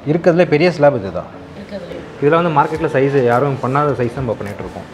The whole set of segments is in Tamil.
இருக்கிறதுல பெரிய ஸ்லாப் இது தான் இருக்கிறதுலே இதில் வந்து மார்க்கெட்டில் சைஸ் யாரும் பண்ணாத சைஸ் நம்ம பண்ணிகிட்டு இருக்கோம்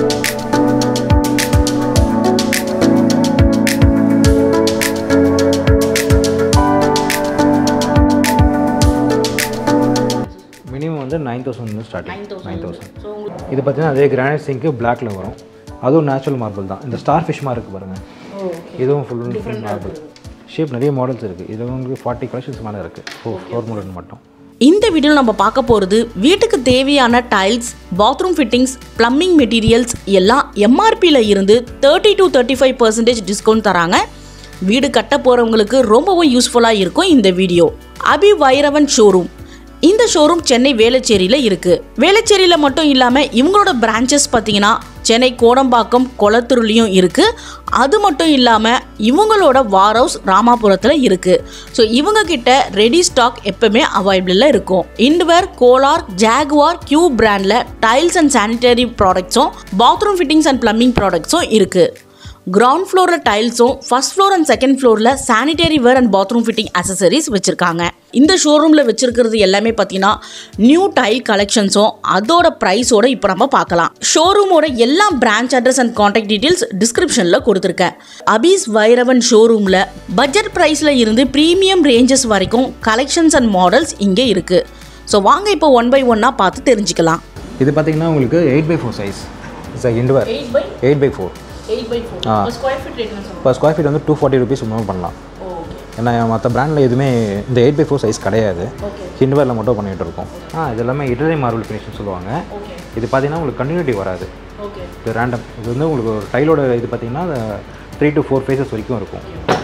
மினிமம் வந்து nine thousand starting nine nine thousand thousand so உங்களுக்கு இது பார்த்தீங்கன்னா அதே கிரானைட் சிங்க்கு பிளாக்ல வரும் அதுவும் நேச்சுரல் மார்பிள் தான் இந்த ஸ்டார் ஃபிஷ் மாதிரி இருக்குது பாருங்கள் ஓ ஓகே இதுவும் full and full marble shape நிறைய மாடல்ஸ் இருக்குது இது உங்களுக்கு ஃபார்ட்டி கலெக்ஷன்ஸ் மேலே இருக்குது ஃபோர் ஃபோர் மாடல் மட்டும் இந்த வீடியோவில் நம்ம பார்க்க போகிறது வீட்டுக்கு தேவையான tiles bathroom fittings plumbing materials எல்லாம் எம்ஆர்பியில் இருந்து thirty to thirty five percentage discount தராங்க வீடு கட்ட போகிறவங்களுக்கு ரொம்பவும் யூஸ்ஃபுல்லாக இருக்கும் இந்த வீடியோ அபி வைரவன் ஷோரூம் இந்த ஷோரூம் சென்னை வேளச்சேரியில் இருக்கு வேளச்சேரியில் மட்டும் இல்லாமல் இவங்களோட பிரான்ச்சஸ் பார்த்தீங்கன்னா சென்னை கோடம்பாக்கம் கொளத்தூர்லேயும் இருக்கு அது மட்டும் இல்லாமல் இவங்களோட வார் ஹவுஸ் ராமாபுரத்தில் இருக்கு ஸோ இவங்க கிட்ட ரெடி ஸ்டாக் எப்பவுமே அவைலபிளில் இருக்கும் இன்டுவேர் கோலார் ஜாகுவார் கியூ பிராண்டில் டைல்ஸ் அண்ட் சானிட்டரி ப்ராடக்ட்ஸும் பாத்ரூம் ஃபிட்டிங்ஸ் அண்ட் ப்ளம்பிங் ப்ராடக்ட்ஸும் இருக்குது கிரவுண்ட் ஃப்ளோரில் டைல்ஸும் ஃபர்ஸ்ட் ஃப்ளோர் அண்ட் செகண்ட் ஃப்ளோரில் sanitary ware and bathroom fitting accessories வச்சுருக்காங்க இந்த ஷோரூமில் வச்சிருக்கிறது எல்லாமே பார்த்தீங்கன்னா நியூ டைல் கலெக்ஷன்ஸும் அதோட ப்ரைஸோட இப்போ நம்ம பார்க்கலாம் ஷோரூமோட எல்லா branch address and contact details டிஸ்கிரிப்ஷனில் கொடுத்துருக்கேன் அபீஸ் வைரவன் ஷோரூமில் பட்ஜெட் ப்ரைஸில் இருந்து ப்ரீமியம் ரேஞ்சஸ் வரைக்கும் கலெக்ஷன்ஸ் அண்ட் மாடல்ஸ் இங்கே இருக்குது ஸோ வாங்க இப்போ ஒன் பை ஒன்னாக பார்த்து தெரிஞ்சுக்கலாம் இது பார்த்தீங்கன்னா உங்களுக்கு eight by four size it's Hindware eight by eight by four eight by four ah. Square feet rate சொல்லுங்கள் இப்போ ஸ்கொயர் ஃபீட் வந்து டூ ஃபார்ட்டி ருபீஸ் மூவ் பண்ணலாம் ஓகே ஏன்னா மற்ற பிராண்டில் எதுவுமே இந்த எயிட் பை ஃபோர் சைஸ் கிடையாது ஓகே ஹிண்ட்வேரில் மட்டும் பண்ணிகிட்டு இருக்கோம் ஆ இது எல்லாமே இட்டலி மார்பிள் ஃபினிஷ்னு சொல்லுவாங்க ஓகே இது பார்த்தீங்கன்னா உங்களுக்கு கன்டினியூட்டி வராது ஓகே இது ரேண்டம் இது வந்து உங்களுக்கு ஒரு டைலோட இது பார்த்தீங்கன்னா த்ரீ டு ஃபோர் ஃபேஸஸ் வரைக்கும் இருக்கும்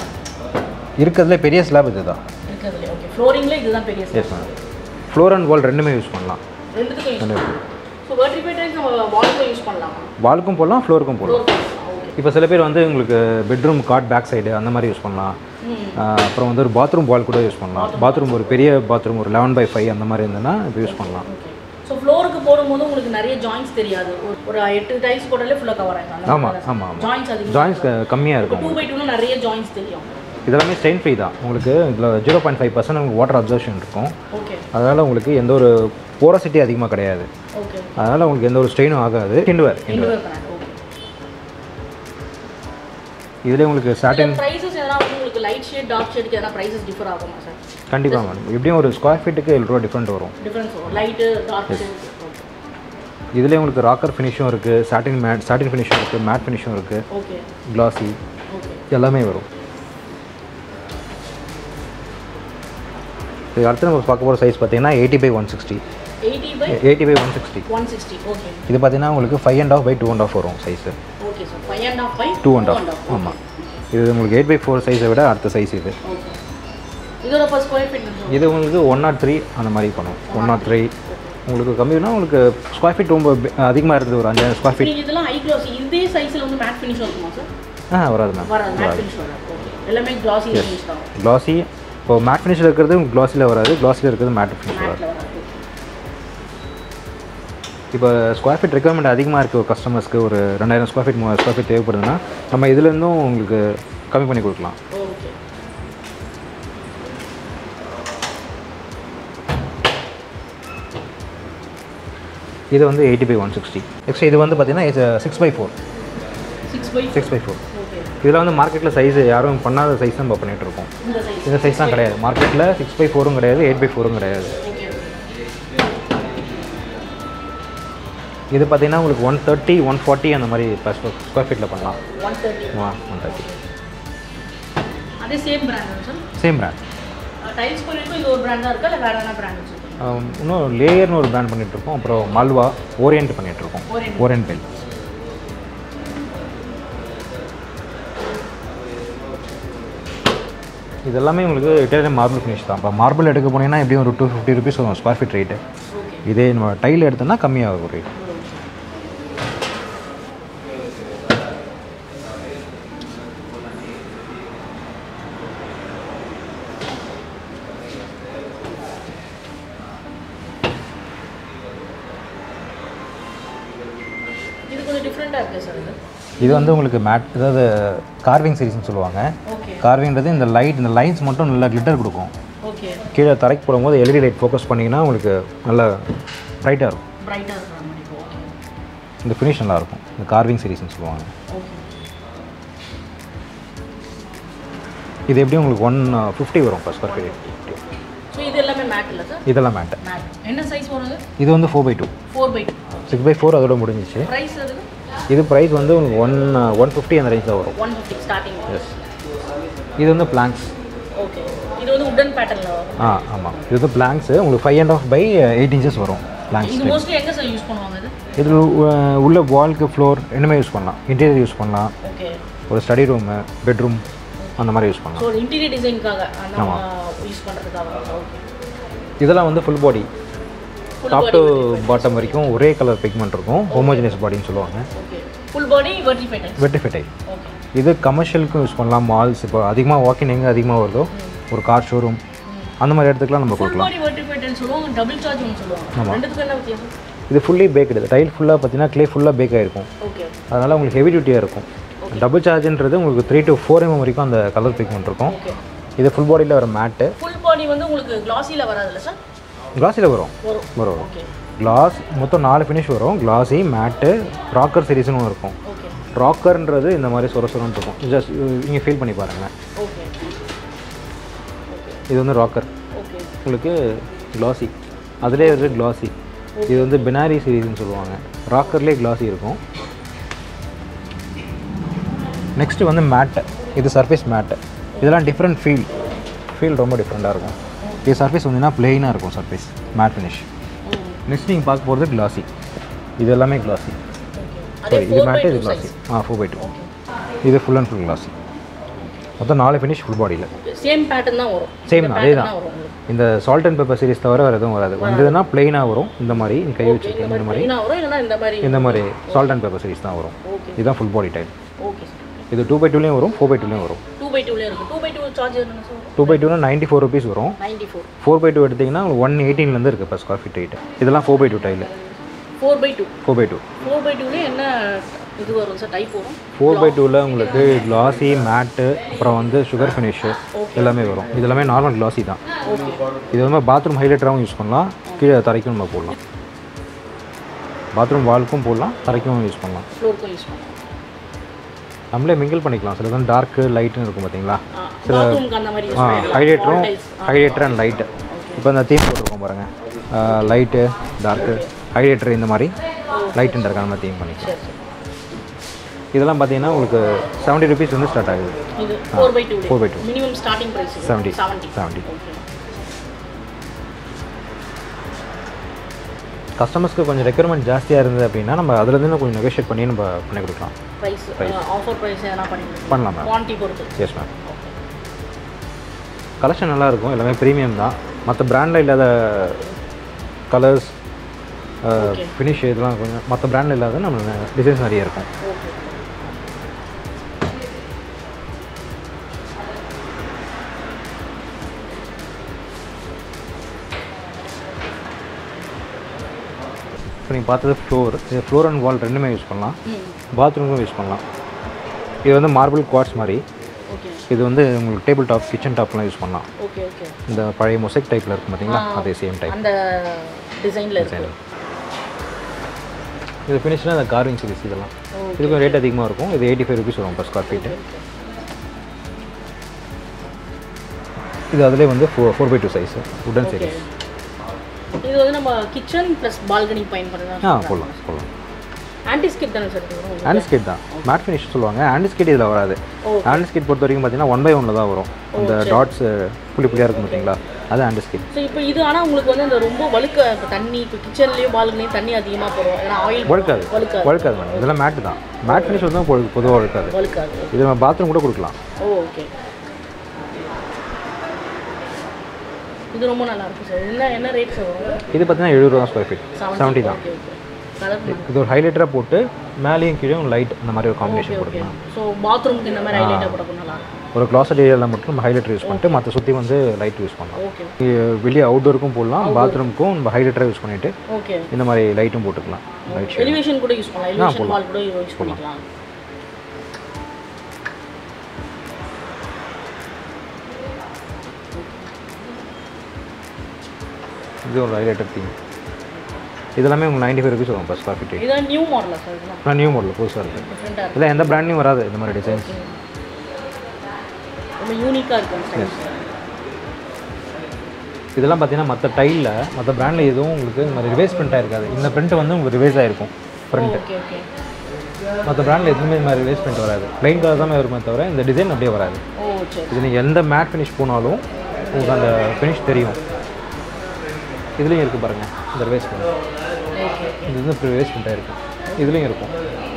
இருக்கிறதுல பெரிய ஸ்லாப் இது தான் இருக்கிறதுலே ஓகே ஃப்ளோரிங்கில் இதுதான் பெரிய yes ma'am floor and wall ரெண்டுமே யூஸ் பண்ணலாம் ரெண்டுத்துக்கும் யூஸ் ஸோ வெர்டிஃபை டைல்ஸ் நம்ம வாலுக்கும் யூஸ் பண்ணலாமா வாலுக்கும் போடலாம் ஃப்ளோருக்கும் போடலாம் ஃப்ளோர் ஓகே இப்போ சில பேர் வந்து உங்களுக்கு பெட்ரூம் காட் பேக் சைடு அந்த மாதிரி யூஸ் பண்ணலாம் ஆ, அப்புறம் வந்து ஒரு பாத்ரூம் வால் கூட யூஸ் பண்ணலாம் பாத்ரூம் ஒரு பெரிய பாத்ரூம் ஒரு லெவன் பை ஃபைவ் அந்த மாதிரி இருந்ததுன்னா இப்போ யூஸ் பண்ணலாம் ஓகே ஸோ ஃப்ளோருக்கு போடும்போது உங்களுக்கு நிறைய ஜாயின்ஸ் தெரியாது ஒரு ஒரு எட்டு டைல்ஸ் போட்டாலே ஃபுல்லாக கவர் ஆகிடும் ஆமாம் ஆமாம் ஆமாம் ஜாயின்ஸ் அதிகம் ஜாயின்ஸ் கம்மியாக இருக்கும் டூ பை டூன்னு நிறைய ஜாயின்ஸ் தெரியும் இதெல்லாமே ஸ்டெயின் ஃப்ரீ தான் உங்களுக்கு இதில் ஜீரோ பாயிண்ட் ஃபைவ் பர்சன்ட் உங்களுக்கு வாட்டர் அப்சர்ஷன் இருக்கும் ஓகே அதனால் உங்களுக்கு எந்த ஒரு போரசிட்டி அதிகமாக கிடையாது ஓகே அதனால் உங்களுக்கு எந்த ஒரு ஸ்ட்ரெயினும் ஆகாது ஹிண்ட்வேர் இன்டர்வேர் பண்ணாங்க ஓகே இதுலேயே உங்களுக்கு சாட்டின் ப்ரைஸஸ் எதனா வந்து உங்களுக்கு லைட் ஷேட் டார்க் ஷேடுக்கு எதனா ப்ரைஸஸ் டிஃபர் ஆகுமா சார் கண்டிப்பாக மேடம் எப்படியும் ஒரு ஸ்கொயர் ஃபீட்டுக்கு ஏழு ரூபா டிஃப்ரெண்ட் வரும் டிஃப்ரென்ஸ் வரும் லைட்டு டார்க் ஷேட் இதுலேயே உங்களுக்கு ராக்கர் ஃபினிஷும் இருக்குது சாட்டின் மேட் சாட்டின் ஃபினிஷும் இருக்குது மேட் ஃபினிஷும் இருக்குது ஓகே கிளாசி ஓகே எல்லாமே வரும் இது அடுத்து நம்ம பார்க்க போகிற சைஸ் பார்த்தீங்கன்னா eighty by one sixty eighty by eighty by one sixty one sixty okay இது பார்த்தீங்கன்னா உங்களுக்கு five and half by two and half வரும் size okay sir five and half by two and half ஆமாம் இது உங்களுக்கு எயிட் பை ஃபோர் சைஸை விட அடுத்த சைஸ் இது ஓகே இதோட ஃபர்ஸ்ட் ஸ்கொயர் ஃபீட் இது உங்களுக்கு ஒன் நாட் த்ரீ அந்த மாதிரி பண்ணும் ஒன் நாட் த்ரீ உங்களுக்கு கம்மினா உங்களுக்கு ஸ்கொயர் ஃபீட் ரொம்ப அதிகமாக இருந்தது ஒரு அஞ்சாயிரம் ஸ்கொயர் ஃபீட் நீங்கள் இதெல்லாம் ஹை க்ளாஸ் இதே சைஸில் வந்து மேட் ஃபினிஷ் இருக்குமா சார் ஆ வராது மேம் வராது மேட் ஃபினிஷ் வராது ஓகே எல்லாமே கிளாஸி ஃபினிஷ் தான் கிளாசி இப்போ மேட் ஃபினிஷில் இருக்கிறது கிளாஸில் வராது கிளாஸில் இருக்கிறது மேட் ஃபினிஷ் வராது மேட்டில் வராது இப்போ ஸ்கொயர் ஃபீட் ரெக்குவயர்மெண்ட் அதிகமாக இருக்குது ஒரு கஸ்டமர்ஸ்க்கு ஒரு ரெண்டாயிரம் ஸ்கொயர் ஃபீட் மூவாயிரம் ஸ்கொயர் ஃபீட் தேவைப்படுதுன்னா நம்ம இதுலேருந்தும் உங்களுக்கு கம்மி பண்ணி கொடுக்கலாம் ஓகே இது வந்து eighty by one sixty next இது வந்து பார்த்தீங்கன்னா six by four six by six by four okay இதில் வந்து மார்க்கெட்டில் சைஸ் யாரும் பண்ணாத சைஸ் நம்ம பண்ணிகிட்டு இருக்கோம் இந்த சைஸ் இந்த சைஸ் தான் கிடையாது மார்க்கெட்டில் சிக்ஸ் பை ஃபோரும் கிடையாது எயிட் பை ஃபோரும் கிடையாது ஓகே இது பார்த்தீங்கன்னா உங்களுக்கு ஒன் தேர்ட்டி ஒன் ஃபார்ட்டி அந்த மாதிரி ஸ்கொயர் ஃபீட்டில் பண்ணலாம் ஒன் தேர்ட்டி ஒன் தேர்ட்டி அதே same brand sir same brand tiles பொருளுக்கும் இது ஒரு பிராண்ட் தான் இருக்கா இல்லை வேறு என்ன பிராண்ட் வச்சுருக்கோம் இன்னும் லேயர்னு ஒரு பிராண்ட் பண்ணிகிட்டு இருக்கோம் அப்புறம் மல்வா ஓரியன்ட் பண்ணிகிட்டு இருக்கோம் Orient. ஓரியன்ட் பெல் இது எல்லாமே உங்களுக்கு இட்டாலியன் மார்பிள் ஃபினிஷ் தான் இப்போ மார்பிள் எடுக்க போனீங்கன்னா எப்படியும் ஒரு டூ ஃபிஃப்டி ருபீஸ் வரும் ஸ்கொயர் ஃபீட் ரேட்டு ஓகே இதே நம்ம டைல் எடுத்தோம்னா கம்மியாகும் ரேட் இது கொஞ்சம் டிஃப்ரெண்ட்டாக இருக்குது சார் இது இது வந்து உங்களுக்கு மேட் அதாவது கார்விங் சீரிஸ்னு சொல்லுவாங்க ஓகே கார்விங்கிறது இந்த லைட் இந்த லைன்ஸ் மட்டும் நல்லா கிளிட்டர் கொடுக்கும் ஓகே கீழே தரைக்கு போடும்போது எல்இடி லைட் ஃபோக்கஸ் பண்ணிங்கன்னா உங்களுக்கு நல்லா ப்ரைட்டாக இருக்கும் பிரைட்டாக இருக்கிற மாதிரி ஓகே இந்த ஃபினிஷ் நல்லாயிருக்கும் இந்த கார்விங் சீரிஸ்னு சொல்லுவாங்க ஓகே இது எப்படியும் உங்களுக்கு ஒன் ஃபிஃப்டி வரும் ஃபஸ்ட் ஸ்கொயர் ஃபீட் ஸோ இது எல்லாமே மேட் இல்லை சார் இதெல்லாம் மேட்டு மேட் என்ன சைஸ் வருது இது வந்து four by two four by two six by four அதோட முடிஞ்சிச்சு ப்ரைஸ் அதுக்கு இது ப்ரைஸ் வந்து உங்களுக்கு ஒன் ஒன் ஃபிஃப்டி அந்த ரேஞ்ச் தான் வரும் ஒன் ஃபிஃப்டி ஸ்டார்டிங் எஸ் இது வந்து பிளாங்க்ஸ் ஓகே இது வந்து உடன் பேட்டர்னில் வரும் ஆ ஆமாம் இது வந்து பிளாங்க்ஸு உங்களுக்கு five and half by eight inches வரும் பிளாங்க்ஸ் இது மோஸ்ட்லி எங்கே சார் யூஸ் பண்ணுவாங்க இது இதில் உள்ள வால்க்கு ஃப்ளோர் என்னமே யூஸ் பண்ணலாம் இன்டீரியர் யூஸ் பண்ணலாம் ஓகே ஒரு ஸ்டடி ரூமு பெட்ரூம் அந்த மாதிரி யூஸ் பண்ணலாம் ஸோ இன்டீரியர் டிசைனுக்காக அந்த யூஸ் பண்ணுறதுக்காக ஓகே இதெல்லாம் வந்து full body Full top to bottom வரைக்கும் ஒரே கலர் பிக்மெண்ட் இருக்கும் ஹோமோஜினியஸ் பாடின்னு சொல்லுவாங்க ஓகே ஃபுல் பாடி வெர்டிஃபைட் வெட்டிஃபிட்டை ஓகே இது கமர்ஷியலுக்கும் யூஸ் பண்ணலாம் மால்ஸ் இப்போ அதிகமாக வாக்கிங் எங்கே அதிகமாக வருதோ ஒரு கார் ஷோரூம் அந்த மாதிரி இடத்துக்குலாம் நம்ம ஃபுல் கொடுக்கலாம் பாடி வெர்டிஃபைட்னு சொல்லுவாங்க டபுள் சார்ஜ் ஒன்று சொல்லுவாங்க ரெண்டுத்துக்கும் என்ன வித்தியாசம் இது ஃபுல்லி பேக்கடு டைல் ஃபுல்லாக பார்த்தீங்கன்னா க்ளே ஃபுல்லாக பேக் ஆகிருக்கும் ஓகே அதனால் உங்களுக்கு ஹெவி டியூட்டியாக இருக்கும் டபுள் சார்ஜ்ன்றது உங்களுக்கு த்ரீ டு ஃபோர் எம்எம் வரைக்கும் அந்த கலர் பிக்மெண்ட் இருக்கும் ஓகே இது ஃபுல் பாடியில் வர மேட்டு ஃபுல் பாடி வந்து உங்களுக்கு கிளாஸியில் வராதுல்ல சார் கிளாஸில் வரும் வரும் வரும் ஓகே கிளாஸ் மொத்தம் நாலு ஃபினிஷ் வரும் கிளாஸி மேட்டு ராக்கர் சீரிஸ்னு ஒன்று இருக்கும் ஓகே ராக்கர்ன்றது இந்த மாதிரி சொர சொரன்னு இருக்கும் ஜஸ்ட் இங்கே ஃபீல் பண்ணி பாருங்கள் ஓகே இது வந்து ராக்கர் ஓகே உங்களுக்கு கிளாசி அதிலே இருக்கு கிளாசி இது வந்து பினாரி சீரீஸ்னு சொல்லுவாங்க ராக்கர்லேயே கிளாசி இருக்கும் நெக்ஸ்ட்டு வந்து மேட்டு இது சர்ஃபேஸ் மேட்டு இதெல்லாம் டிஃப்ரெண்ட் ஃபீல் ஃபீல் ரொம்ப டிஃப்ரெண்ட்டாக இருக்கும் இது சர்ஃபேஸ் வந்தீங்கன்னா பிளெயினாக இருக்கும் சர்ஃபேஸ் மேட் ஃபினிஷ் நெக்ஸ்ட் நீங்கள் பார்க்க போகிறது கிளாசி இது எல்லாமே கிளாசி சாரி இது மேட்டு இது கிளாசி ஆ ஃபோர் பை டூ இது ஃபுல் அண்ட் ஃபுல் கிளாசி மொத்தம் நாலு ஃபினிஷ் ஃபுல் பாடியில் சேம் பேட்டர்ன் தான் வரும் சேம் அதே தான் தான் வரும் உங்களுக்கு இந்த சால்ட் அண்ட் பெப்பர் சீரிஸ் தவிர வேறு எதுவும் வராது வந்ததுன்னா பிளெயினாக வரும் இந்த மாதிரி நீ கை வச்சுருக்கேன் இந்த மாதிரி ப்ளைனாக வரும் இல்லைன்னா இந்த மாதிரி இந்த மாதிரி சால்ட் அண்ட் பெப்பர் சீரிஸ் தான் வரும் ஓகே இதுதான் full body type okay sir இது டூ பை டூலேயும் வரும் ஃபோர் பை டூலேயும் வரும் டூ பை டூலேயே இருக்குது டூ பை டூ சார்ஜ் என்ன சார் வரும் டூ பை டூனா நைன்ட்டி ஃபோர் ருபீஸ் வரும் ninety four four by two எடுத்திங்கன்னா உங்களுக்கு ஒன் எயிட்டீன்லேருந்து இருக்குது இப்போ ஸ்கொயர் ஃபீட் ரேட்டு இதெல்லாம் four by two tile four by two four by two four by டூலேயே என்ன இது வரும் சார் டைப் வரும் ஃபோர் பை டூவில் உங்களுக்கு கிளாசி மேட்டு அப்புறம் வந்து சுகர் ஃபினிஷு எல்லாமே வரும் இது எல்லாமே நார்மல் கிளாசி தான் ஓகே இது வந்து பாத்ரூம் ஹைலைட்டராகவும் யூஸ் பண்ணலாம் கீழே தரைக்கும் நம்ம போடலாம் பாத்ரூம் வால்க்கும் போடலாம் தரைக்கும் யூஸ் பண்ணலாம் ஃப்ளோருக்கும் யூஸ் பண்ணலாம் நம்மளே மிங்கிள் பண்ணிக்கலாம் சில தான் டார்க்கு லைட்டுன்னு இருக்கும் பார்த்தீங்களா பாத்ரூமுக்கு அந்த மாதிரி யூஸ் ஆ பண்ணிக்கலாம் ஹைலைட்டரும் ஹைலைட்டர் அண்ட் லைட்டு இப்போ இந்த தீம் போட்டிருக்கோம் பாருங்கள் லைட்டு டார்க்கு ஹைலைட்டர் இந்த மாதிரி லைட்டுன்ற இருக்க நம்ம தீம் பண்ணிக்கலாம் சரி சரி இதெல்லாம் பார்த்தீங்கன்னா உங்களுக்கு செவன்ட்டி ருபீஸ் வந்து ஸ்டார்ட் ஆகுது இது four by two four by two minimum starting price seventy seventy seventy okay கஸ்டமர்ஸ்க்கு கொஞ்சம் ரெக்யர்மெண்ட் ஜாஸ்தியாக இருந்தது அப்படின்னா நம்ம அதுலேருந்து கொஞ்சம் நெகோஷியேட் பண்ணி நம்ம பண்ணி கொடுக்கலாம் ப்ரைஸ் ஆஃபர் ப்ரைஸ் எதனா பண்ணி பண்ணலாம் மேம் குவான்டிட்டி பொறுத்து எஸ் மேம் கலெக்ஷன் நல்லா இருக்கும் எல்லாமே ப்ரீமியம் தான் மற்ற பிராண்டில் இல்லாத கலர்ஸ் ஃபினிஷ் இதெல்லாம் கொஞ்சம் மற்ற பிராண்டில் இல்லாத நம்ம டிசைன்ஸ் நிறைய இருக்கும் ஓகே இப்போ நீங்கள் பார்த்தது ஃப்ளோர் இது ஃப்ளோர் அண்ட் வால் ரெண்டுமே யூஸ் பண்ணலாம் ம் பாத்ரூமுக்கும் யூஸ் பண்ணலாம் இது வந்து மார்பிள் குவாட்ஸ் மாதிரி ஓகே இது வந்து உங்களுக்கு டேபிள் டாப் கிச்சன் டாப்லாம் யூஸ் பண்ணலாம் ஓகே ஓகே இந்த பழைய மொசைக் டைப்பில் இருக்கும் பார்த்தீங்களா அதே சேம் டைப் அந்த டிசைனில் இருக்கு இது ஃபினிஷ்னா அந்த கார்விங் சீரிஸ் இதெல்லாம் ஓகே இதுக்கும் ரேட் அதிகமாக இருக்கும் இது எயிட்டி ஃபைவ் ருபீஸ் வரும் பர் ஸ்கொயர் ஃபீட்டு இது அதிலே வந்து four four by two size உடன் சீரிஸ் இது வந்து நம்ம கிச்சன் ப்ளஸ் பால்கனி பயன்படுத்தலாம் ஆ போடலாம் போடலாம் ஆன்டிஸ்கிப் தானே சார் இது வரும் ஆண்டிஸ்கேட் தான் மேட் ஃபினிஷ் சொல்லுவாங்க ஆண்டிஸ்கேட் இதில் வராது Okay. ஆண்டிஸ்கேட் பொறுத்த வரைக்கும் பார்த்தீங்கன்னா ஒன் பை ஒனில் தான் வரும் அந்த டாட்ஸ் புள்ளி புள்ளியாக இருக்கும் பார்த்தீங்களா அது ஆண்டிஸ்கேட் ஸோ இப்போ இது ஆனால் உங்களுக்கு வந்து அந்த ரொம்ப வழுக்க இப்போ தண்ணி இப்போ கிச்சன்லேயும் பால்கனியும் தண்ணி அதிகமாக போடும் ஏன்னா ஆயில் வழுக்காது வழுக்காது வழுக்காது மேடம் இதெல்லாம் மேட்டு தான் மேட் ஃபினிஷ் வந்து பொது பொதுவாக வழுக்காது வழுக்காது இது நம்ம பாத்ரூம் கூட கொடுக்கலாம் ஓ ஓகே இது ரொம்ப நல்லா இருக்கு சார் என்ன என்ன ரேட் சார் வரும் இது பார்த்தீங்கன்னா எழுபது ரூபா ஸ்கொயர் ஃபீட் செவன்ட்டி தான் ஓகே ஓகே கலர் இது ஒரு ஹைலைட்டராக போட்டு மேலேயும் கீழே லைட் அந்த மாதிரி ஒரு காம்பினேஷன் கொடுக்கலாம் ஸோ பாத்ரூமுக்கு இந்த மாதிரி ஹைலைட்டாக போட நல்லா இருக்கும் ஒரு கிளாசட் ஏரியாவில் மட்டும் நம்ம ஹைலைட்டர் யூஸ் பண்ணிட்டு மற்ற சுற்றி வந்து லைட் யூஸ் பண்ணலாம் ஓகே இ- வெளியே அவுட்டோருக்கும் போடலாம் பாத்ரூமுக்கும் நம்ம ஹைலைட்டராக யூஸ் பண்ணிவிட்டு ஓகே இந்த மாதிரி லைட்டும் போட்டுக்கலாம் லைட் ஷேட் எலிவேஷன் கூட யூஸ் பண்ணலாம் எலிவேஷன் வால் கூட யூஸ் பண்ணிக்கலாம் இது ஒரு ஹைலைட்டட் தீம் இதெல்லாமே உங்களுக்கு நைன்டி ஃபைவ் ருபீஸ் வரும் பஸ் ஸ்கொயர் ஃபீட் இதெல்லாம் நியூ மாடலா சார் இதெல்லாம் ஆனால் நியூ மாடல் புதுசாக இருக்குது டிஃப்ரெண்ட்டாக இல்லை எந்த பிராண்ட்லையும் வராது இந்த மாதிரி டிசைன்ஸ் இருக்கு ரொம்ப யூனிக்காக இருக்கும் சார் இதெல்லாம் பார்த்தீங்கன்னா மற்ற டைலில் மற்ற பிராண்டில் எதுவும் உங்களுக்கு இந்த மாதிரி ரிவைஸ் பிரிண்ட் ஆயிருக்காது இந்த பிரிண்ட் வந்து உங்களுக்கு ரிவைஸ் ஆயிருக்கும் பிரிண்ட் ஓகே ஓகே மற்ற பிராண்டில் எதுவுமே இந்த மாதிரி ரிவைஸ் பிரிண்ட் வராது ப்ளைன் கலர் தான் வருமே தவிர இந்த டிசைன் அப்படியே வராது ஓ சரி இது நீங்கள் எந்த மேட் ஃபினிஷ் போனாலும் உங்களுக்கு அந்த ஃபினிஷ் தெரியும் இதுலேயும் இருக்குது பாருங்கள் இந்த ரிவைஸ் பிரிண்ட் ஓகே இது வந்து ரிவைஸ் பிரிண்ட் ஆயிருக்கு இதுலேயும் இருக்கும்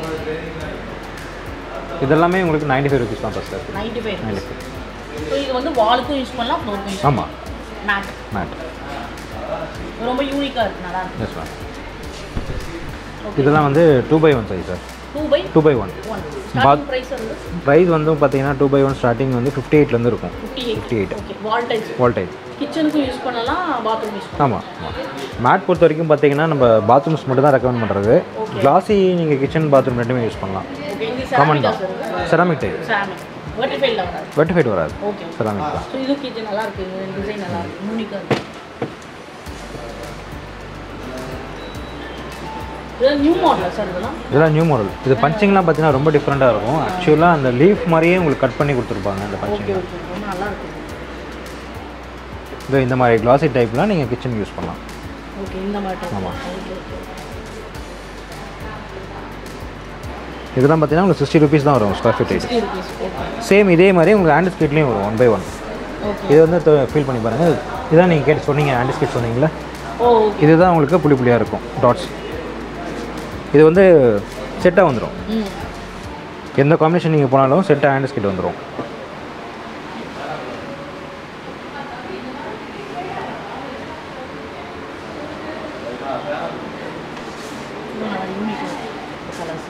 இதெல்லாமே உங்களுக்கு நைன்டி ஃபைவ் ருபீஸ் தான் ஃபஸ்ட் இருக்குது ninety five ninety five so இது வந்து வாலுக்கும் யூஸ் பண்ணலாம் ஃப்ளோருக்கும் யூஸ் ஆமாம் மேட் மேட் ரொம்ப யூனிக்காக இருக்கு நல்லா இருக்கு எஸ் மேம் இதெல்லாம் வந்து two by one size sir two by two by one one starting price வந்து ப்ரைஸ் வந்து பார்த்தீங்கன்னா டூ பை ஒன் ஸ்டார்டிங் வந்து ஃபிஃப்டி எயிட்லேருந்து இருக்கும் fifty eight fifty eight okay wall tiles வோல்டேஜ் கிச்சனுக்கும் யூஸ் பண்ணலாம் பாத்ரூம் யூஸ் பண்ணலாம் ஆமாம் மேட் பொறுத்த வரைக்கும் பார்த்தீங்கன்னா நம்ம பாத்ரூம்ஸ் மட்டும் தான் ரெக்கமெண்ட் பண்ணுறது கிளாஸி நீங்கள் கிச்சன் பாத்ரூம் ரெண்டுமே யூஸ் பண்ணலாம் ஓகே இது காமன் செராமிக்கா தான் சார் செராமிக் டைப் செராமிக் வெர்டிஃபைடில் வராது வெட்டிஃபைட் வராது ஓகே செராமிக் தான் ஸோ இது கிச்சன் நல்லா இருக்கு டிசைன் நல்லா இருக்கு யூனிக்காக இருக்கு இதெல்லாம் நியூ மாடலா சார் இதெல்லாம் இதெல்லாம் நியூ மாடல் இது பஞ்சிங்லாம் பார்த்தீங்கன்னா ரொம்ப டிஃப்ரெண்ட்டாக இருக்கும் ஆக்சுவலாக அந்த லீஃப் மாதிரியே உங்களுக்கு கட் பண்ணி கொடுத்துருப்பாங்க அந்த ஓகே பஞ்சிங் ஓகே ரொம்ப நல்லா இருக்கு இது இந்த மாதிரி கிளாஸி டைப்லாம் நீங்கள் கிச்சன் யூஸ் பண்ணலாம் ஓகே இந்த மாதிரி type. ஆமா. ஓகே ஓகே இதெல்லாம் பார்த்தீங்கன்னா உங்களுக்கு சிக்ஸ்டி ருபீஸ் தான் வரும் square feet sixty rupees okay same இதே மாதிரி உங்களுக்கு ஹேண்ட் ஸ்கேட்லேயும் வரும் ஒன் பை ஒன் ஓகே இது வந்து ஃபீல் பண்ணி பாருங்கள் இதான் நீங்கள் கேட்டு சொன்னீங்க ஹேண்ட் ஸ்கேட் சொன்னீங்களே ஓ ஓகே இதுதான் உங்களுக்கு புள்ளி புள்ளியாக இருக்கும் டாட்ஸ் இது வந்து செட்டாக வந்துடும் ம் எந்த காம்பினேஷன் நீங்கள் போனாலும் செட்டாக ஹேண்ட் ஸ்கேட் வந்துடும் இன்னும் நல்லா யூனிக்காக கலர்ஸ்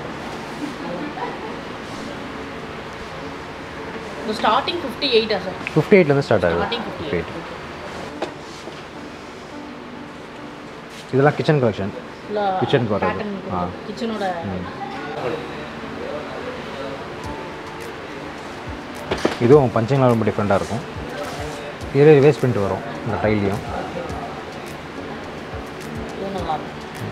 இப்போ ஸ்டார்டிங் ஃபிஃப்டி எயிட்டா சார் ஃபிஃப்டி எயிட்லேருந்து ஸ்டார்ட் ஆகுது starting fifty fifty eight eight இதெல்லாம் கிச்சன் கலெக்ஷன் இல்லை கிச்சனுக்கு வர்றது ஆ கிச்சனோட இதுவும் பஞ்சிங்லாம் ரொம்ப டிஃப்ரெண்ட்டாக இருக்கும் இதில் ரிவேஸ் பிரிண்ட் வரும் இந்த டைல்லையும் இது நல்லா இருக்கும்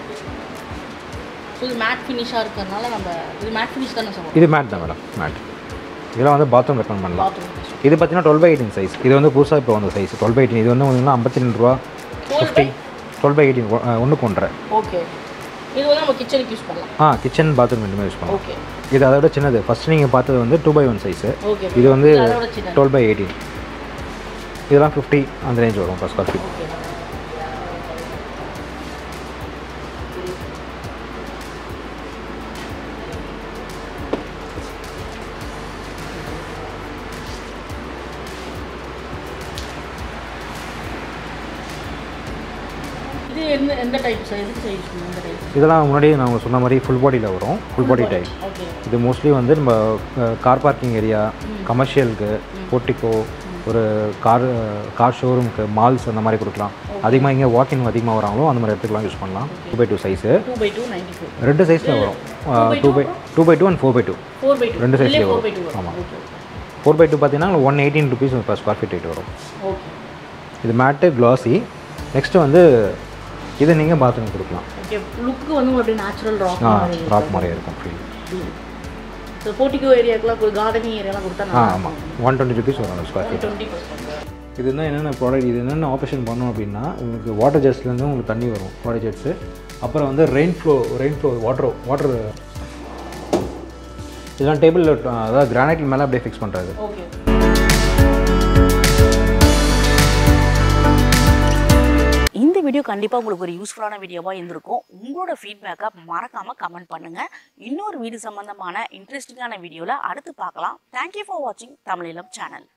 ஸோ இது மேட் ஃபினிஷாக இருக்கிறதுனால நம்ம இது மேட் ஃபினிஷ் தானே சொல்லுவோம் இது மேட் தான் மேடம் மேட் இதெல்லாம் வந்து பாத்ரூம் ரெக்கமெண்ட் பண்ணலாம் பாத்ரூம் இது பார்த்தீங்கன்னா டுவெல் பை எயிட்டின் சைஸ் இது வந்து புதுசாக இப்போ வந்த சைஸ் டுவெல் பை எயிட்டின் இது வந்து பார்த்தீங்கன்னா ஐம்பத்தி ரெண்டு ரூபா ஃபிஃப்டி டுவெல் பை எயிட்டின் ஒன்றுக்கு ஒன்றரை ஓகே இது வந்து நம்ம கிச்சனுக்கு யூஸ் பண்ணலாம் ஆ கிச்சன் பாத்ரூம் ரெண்டுமே யூஸ் பண்ணலாம் ஓகே இது அதை விட சின்னது ஃபஸ்ட் நீங்கள் பார்த்தது வந்து two by one size okay இது வந்து அதோட சின்ன டுவெல் பை எயிட்டீன் இதெல்லாம் ஃபிஃப்டி அந்த ரேஞ்ச் வரும் ஃபஸ்ட் காஃபி ஓகே இது எந்த எந்த டைப் சார் எதுக்கு சார் யூஸ் பண்ணுவோம் இந்த டைப் இதெல்லாம் முன்னாடியே நான் சொன்ன மாதிரி ஃபுல் பாடியில் வரும் ஃபுல் பாடி டைப் ஓகே இது மோஸ்ட்லி வந்து நம்ம கார் பார்க்கிங் ஏரியா கமர்ஷியலுக்கு போர்ட்டிக்கோ ஒரு கார் கார் ஷோரூமுக்கு மால்ஸ் அந்த மாதிரி கொடுக்கலாம் அதிகமாக இங்கே வாக்கிங் அதிகமாக வராங்களோ அந்த மாதிரி இடத்துக்குலாம் யூஸ் பண்ணலாம் two by two size two by two ninety four ரெண்டு சைஸில் வரும் two by two by two and four by two four by two ரெண்டு size லயே ஃபோர் வரும். பை டூ ஆமா. ஓகே ஃபோர் பை டூ பார்த்தீங்கன்னா one eighteen rupees per square feet rate வரும் ஓகே இது மேட்டு க்ளாஸி நெக்ஸ்ட்டு வந்து இதை நீங்கள் பாத்ரூம் கொடுக்கலாம் ஓகே லுக்கு வந்து அப்படியே நேச்சுரல் ராக் ஆ மாதிரி ராக் மாதிரி இருக்கும் ஃபீல் ஸோ போர்ட்டிகோ ஏரியாக்கெலாம் போய் கார்டனிங் ஏரியாலாம் கொடுத்தா ஆ நல்லா ஆமாம் ஒன் டுவெண்ட்டி ருபீஸ் வரும் ஸ்கொயர் ஃபீட் டுவெண்ட்டி பர்சன்ட் இது தான் என்னென்ன ப்ராடக்ட் இது என்னென்ன ஆப்ரேஷன் பண்ணோம் அப்படின்னா உங்களுக்கு வாட்டர் ஜெட்ஸ்லேருந்து உங்களுக்கு தண்ணி வரும் வாட்டர் ஜெட்ஸு அப்புறம் வந்து rain flow rain flow water water இதெல்லாம் டேபிள் அதாவது கிரானைட் மேலே அப்படியே ஃபிக்ஸ் பண்ணுறது ஓகே இந்த வீடியோ கண்டிப்பாக உங்களுக்கு ஒரு யூஸ்ஃபுல்லான வீடியோவாக இருந்திருக்கும் உங்களோட ஃபீட்பேக்கை மறக்காமல் கமெண்ட் பண்ணுங்கள் இன்னொரு வீடு சம்மந்தமான இன்ட்ரெஸ்டிங்கான வீடியோவில் அடுத்து பார்க்கலாம் தேங்க்யூ ஃபார் வாட்சிங் தமிழிலம் சேனல்